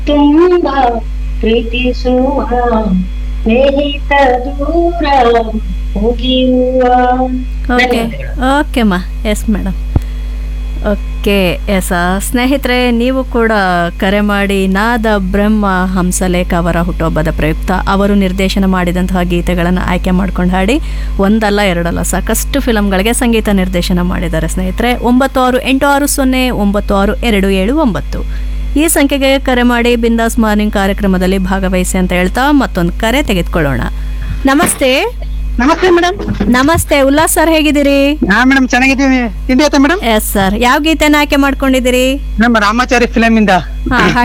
ತುಂಬ ಪ್ರೀತಿಸುವ ಸ್ನೇಹಿತ ದೂರ ಹೋಗಿರುವ ಓಕೆ ಧನ್ಯವಾದಗಳು. ಓಕೆಮ್ಮ ಎಸ್ ಮೇಡಮ್ ಓಕೆ ಎಸ್ ಸ್ನೇಹಿತರೆ ನೀವು ಕೂಡ ಕರೆ ಮಾಡಿ ನಾದ ಬ್ರಹ್ಮ ಹಂಸಲೇಖ ಅವರ ಹುಟ್ಟುಹಬ್ಬದ ಪ್ರಯುಕ್ತ ಅವರು ನಿರ್ದೇಶನ ಮಾಡಿದಂತಹ ಗೀತೆಗಳನ್ನು ಆಯ್ಕೆ ಮಾಡ್ಕೊಂಡು ಹಾಡಿ ಒಂದಲ್ಲ ಎರಡಲ್ಲ ಸಾಕಷ್ಟು ಫಿಲಮ್ಗಳಿಗೆ ಸಂಗೀತ ನಿರ್ದೇಶನ ಮಾಡಿದ್ದಾರೆ ಸ್ನೇಹಿತರೆ ಒಂಬತ್ತು ಆರು ಎಂಟು ಆರು ಸೊನ್ನೆ ಒಂಬತ್ತು ಆರು ಎರಡು ಏಳು ಒಂಬತ್ತು ಈ ಸಂಖ್ಯೆಗೆ ಕರೆ ಮಾಡಿ ಬಿಂದಾಸ್ ಮಾರ್ನಿಂಗ್ ಕಾರ್ಯಕ್ರಮದಲ್ಲಿ ಭಾಗವಹಿಸಿ ಅಂತ ಹೇಳ್ತಾ ಮತ್ತೊಂದು ಕರೆ ತೆಗೆದುಕೊಳ್ಳೋಣ ನಮಸ್ತೆ ನಮಸ್ತೆ ಮೇಡಮ್ ನಮಸ್ತೆ ಉಲ್ಲಾಸ್ ಸರ್ ಹೇಗಿದ್ದೀರಿ ಹಾ ಮೇಡಮ್ ಚೆನ್ನಾಗಿದ್ದೀವಿ ತಿಂಡಿ ಆಯ್ತಾ ಮೇಡಮ್ ಎಸ್ ಸರ್ ಯಾವ ಗೀತೆನ ಆಯ್ಕೆ ಮಾಡ್ಕೊಂಡಿದ್ದೀರಿ ನಮ್ಮ ರಾಮಾಚಾರಿ ಫಿಲಮ್ ಇಂದ ಹಾ